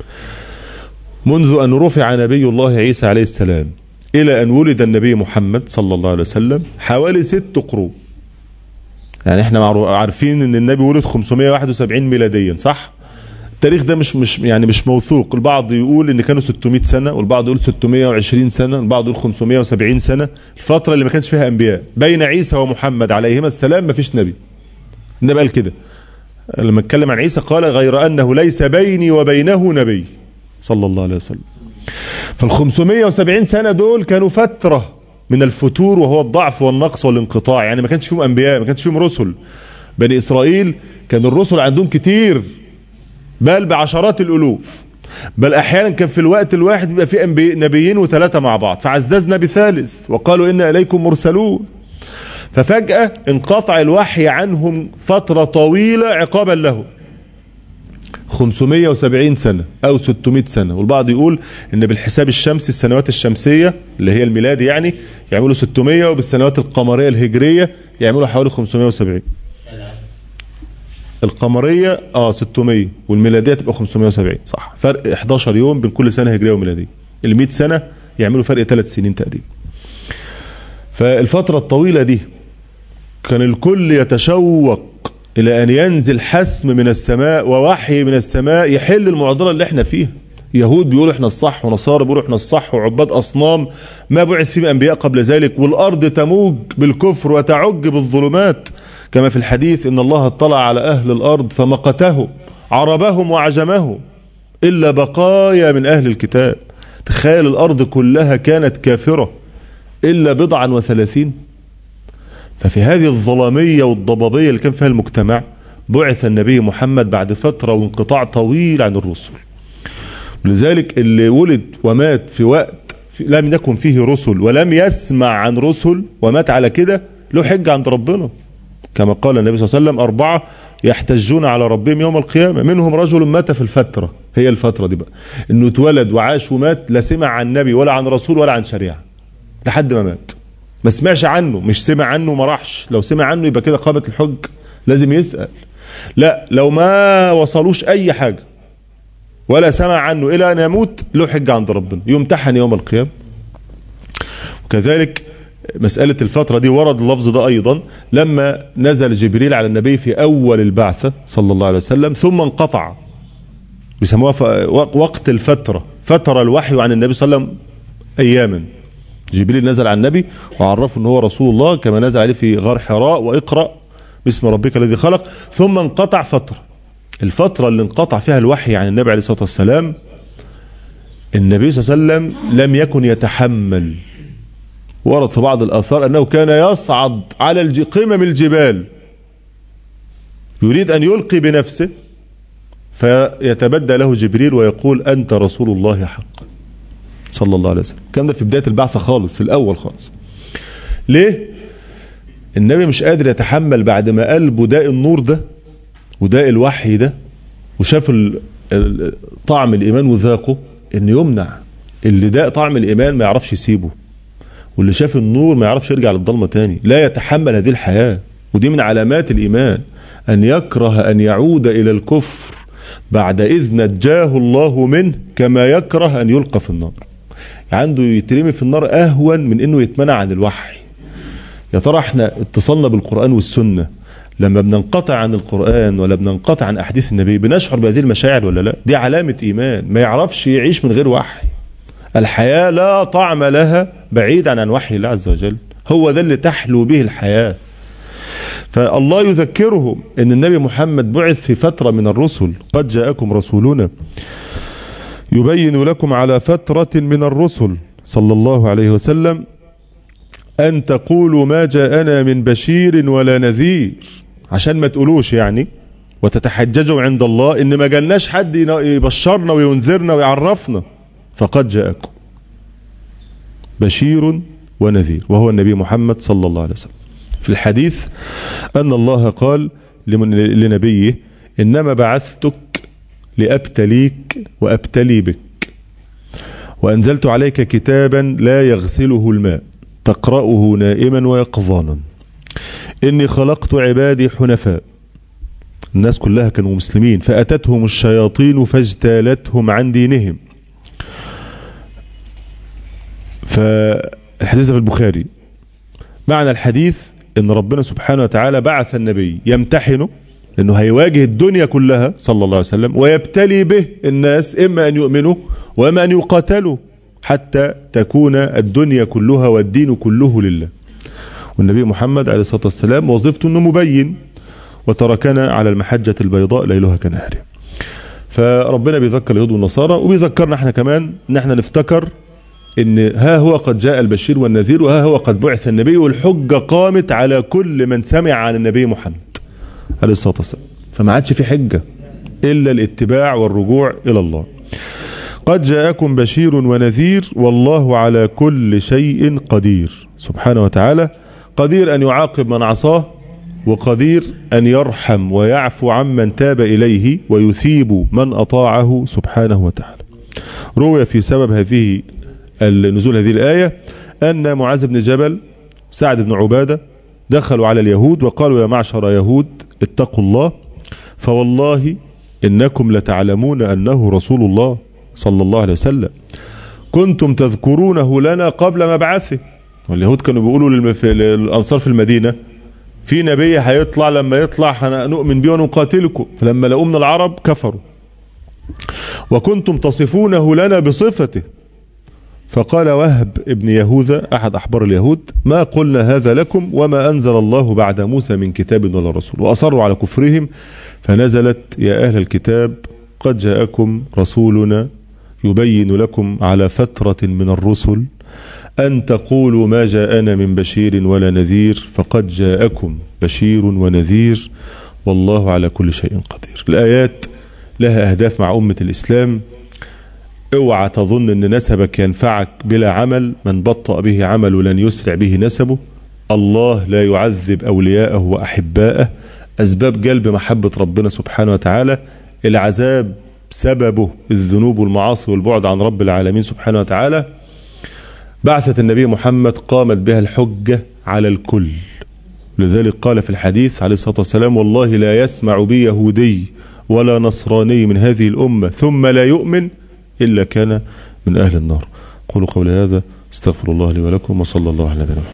منذ أن رفع نبي الله عيسى عليه السلام إلى أن ولد النبي محمد صلى الله عليه وسلم حوالي ست قرون يعني احنا عارفين ان النبي ولد 571 ميلاديا صح التاريخ ده مش مش يعني مش موثوق البعض يقول ان كانوا 600 سنه والبعض يقول 620 سنه البعض يقول 570 سنه الفتره اللي ما كانش فيها انبياء بين عيسى ومحمد عليهما السلام ما فيش نبي النبي قال كده لما اتكلم عن عيسى قال غير انه ليس بيني وبينه نبي صلى الله عليه وسلم فال 570 سنه دول كانوا فتره من الفتور وهو الضعف والنقص والانقطاع يعني ما كانش فيهم انبياء ما كانش فيهم رسل بني اسرائيل كان الرسل عندهم كتير بل بعشرات الالوف بل احيانا كان في الوقت الواحد بيبقى في نبيين وثلاثه مع بعض فعززنا بثالث وقالوا ان اليكم مرسلون ففجاه انقطع الوحي عنهم فتره طويله عقابا لهم 570 سنة أو 600 سنة والبعض يقول إن بالحساب الشمسي السنوات الشمسية اللي هي الميلادي يعني يعملوا 600 وبالسنوات القمرية الهجرية يعملوا حوالي 570 القمرية اه 600 والميلادية تبقى 570 صح فرق 11 يوم بين كل سنة هجرية وميلادية ال 100 سنة يعملوا فرق 3 سنين تقريبا فالفترة الطويلة دي كان الكل يتشوق إلى أن ينزل حسم من السماء ووحي من السماء يحل المعضلة اللي احنا فيها يهود بيقولوا احنا الصح ونصارى بيقولوا احنا الصح وعباد أصنام ما بعث فيه أنبياء قبل ذلك والأرض تموج بالكفر وتعج بالظلمات كما في الحديث إن الله اطلع على أهل الأرض فمقتهم عربهم وعجمهم إلا بقايا من أهل الكتاب تخيل الأرض كلها كانت كافرة إلا بضعا وثلاثين ففي هذه الظلامية والضبابية اللي كان فيها المجتمع بعث النبي محمد بعد فترة وانقطاع طويل عن الرسل لذلك اللي ولد ومات في وقت في لم يكن فيه رسل ولم يسمع عن رسل ومات على كده له حجة عند ربنا كما قال النبي صلى الله عليه وسلم أربعة يحتجون على ربهم يوم القيامة منهم رجل مات في الفترة هي الفترة دي بقى انه اتولد وعاش ومات لا سمع عن نبي ولا عن رسول ولا عن شريعة لحد ما مات ما سمعش عنه مش سمع عنه ما راحش لو سمع عنه يبقى كده قامت الحج لازم يسأل لا لو ما وصلوش اي حاجة ولا سمع عنه الى ان يموت له حجة عند ربنا يمتحن يوم القيامة وكذلك مسألة الفترة دي ورد اللفظ ده أيضا لما نزل جبريل على النبي في أول البعثة صلى الله عليه وسلم ثم انقطع بيسموها وقت الفترة فترة الوحي عن النبي صلى الله عليه وسلم أياما جبريل نزل على النبي وعرفه ان هو رسول الله كما نزل عليه في غار حراء واقرأ باسم ربك الذي خلق ثم انقطع فترة الفترة اللي انقطع فيها الوحي عن النبي عليه الصلاة والسلام النبي صلى الله عليه وسلم لم يكن يتحمل ورد في بعض الآثار أنه كان يصعد على الج- قمم الجبال يريد أن يلقي بنفسه فيتبدى له جبريل ويقول أنت رسول الله حقا صلى الله عليه وسلم كان ده في بداية البعثة خالص في الأول خالص ليه النبي مش قادر يتحمل بعد ما قلبه داء النور ده وداء الوحي ده وشاف ال- ال- طعم الإيمان وذاقه إن يمنع اللي داء طعم الإيمان ما يعرفش يسيبه واللي شاف النور ما يعرفش يرجع للضلمة تاني لا يتحمل هذه الحياة ودي من علامات الإيمان أن يكره أن يعود إلى الكفر بعد إذ نجاه الله منه كما يكره أن يلقى في النار عنده يترمي في النار أهون من أنه يتمنع عن الوحي يا ترى احنا اتصلنا بالقرآن والسنة لما بننقطع عن القرآن ولا بننقطع عن أحاديث النبي بنشعر بهذه المشاعر ولا لا دي علامة إيمان ما يعرفش يعيش من غير وحي الحياة لا طعم لها بعيدا عن وحي الله عز وجل هو ده اللي تحلو به الحياة فالله يذكرهم ان النبي محمد بعث في فترة من الرسل قد جاءكم رسولنا يبين لكم على فترة من الرسل صلى الله عليه وسلم أن تقولوا ما جاءنا من بشير ولا نذير عشان ما تقولوش يعني وتتحججوا عند الله إن ما جالناش حد يبشرنا وينذرنا ويعرفنا فقد جاءكم بشير ونذير وهو النبي محمد صلى الله عليه وسلم في الحديث أن الله قال لمن- لنبيه إنما بعثتك لأبتليك وأبتلي بك وأنزلت عليك كتابا لا يغسله الماء تقرأه نائما ويقظانا إني خلقت عبادي حنفاء الناس كلها كانوا مسلمين فأتتهم الشياطين فاجتالتهم عن دينهم فالحديث في البخاري معنى الحديث ان ربنا سبحانه وتعالى بعث النبي يمتحنه لانه هيواجه الدنيا كلها صلى الله عليه وسلم ويبتلي به الناس اما ان يؤمنوا واما ان يقاتلوا حتى تكون الدنيا كلها والدين كله لله والنبي محمد عليه الصلاه والسلام وظيفته انه مبين وتركنا على المحجه البيضاء ليلها كنهارها فربنا بيذكر اليهود والنصارى وبيذكرنا احنا كمان ان احنا نفتكر ان ها هو قد جاء البشير والنذير وها هو قد بعث النبي والحجة قامت على كل من سمع عن النبي محمد عليه الصلاة والسلام فما عادش في حجة إلا الاتباع والرجوع إلى الله قد جاءكم بشير ونذير والله على كل شيء قدير سبحانه وتعالى قدير أن يعاقب من عصاه وقدير أن يرحم ويعفو عمن تاب إليه ويثيب من أطاعه سبحانه وتعالى روي في سبب هذه نزول هذه الآية أن معاذ بن جبل سعد بن عبادة دخلوا على اليهود وقالوا يا معشر يهود اتقوا الله فوالله إنكم لتعلمون أنه رسول الله صلى الله عليه وسلم كنتم تذكرونه لنا قبل مبعثه واليهود كانوا بيقولوا للمف... للأنصار في المدينة في نبي هيطلع لما يطلع هنؤمن بيه ونقاتلكم فلما لقوا من العرب كفروا وكنتم تصفونه لنا بصفته فقال وهب ابن يهوذا أحد أحبار اليهود ما قلنا هذا لكم وما أنزل الله بعد موسى من كتاب ولا رسول وأصروا على كفرهم فنزلت يا أهل الكتاب قد جاءكم رسولنا يبين لكم على فترة من الرسل أن تقولوا ما جاءنا من بشير ولا نذير فقد جاءكم بشير ونذير والله على كل شيء قدير الآيات لها أهداف مع أمة الإسلام اوعى تظن ان نسبك ينفعك بلا عمل من بطأ به عمل لن يسرع به نسبه الله لا يعذب اولياءه واحباءه اسباب جلب محبة ربنا سبحانه وتعالى العذاب سببه الذنوب والمعاصي والبعد عن رب العالمين سبحانه وتعالى بعثة النبي محمد قامت بها الحجة على الكل لذلك قال في الحديث عليه الصلاة والسلام والله لا يسمع بي يهودي ولا نصراني من هذه الأمة ثم لا يؤمن إلا كان من أهل النار قولوا قولي هذا استغفر الله لي ولكم وصلى الله على نبينا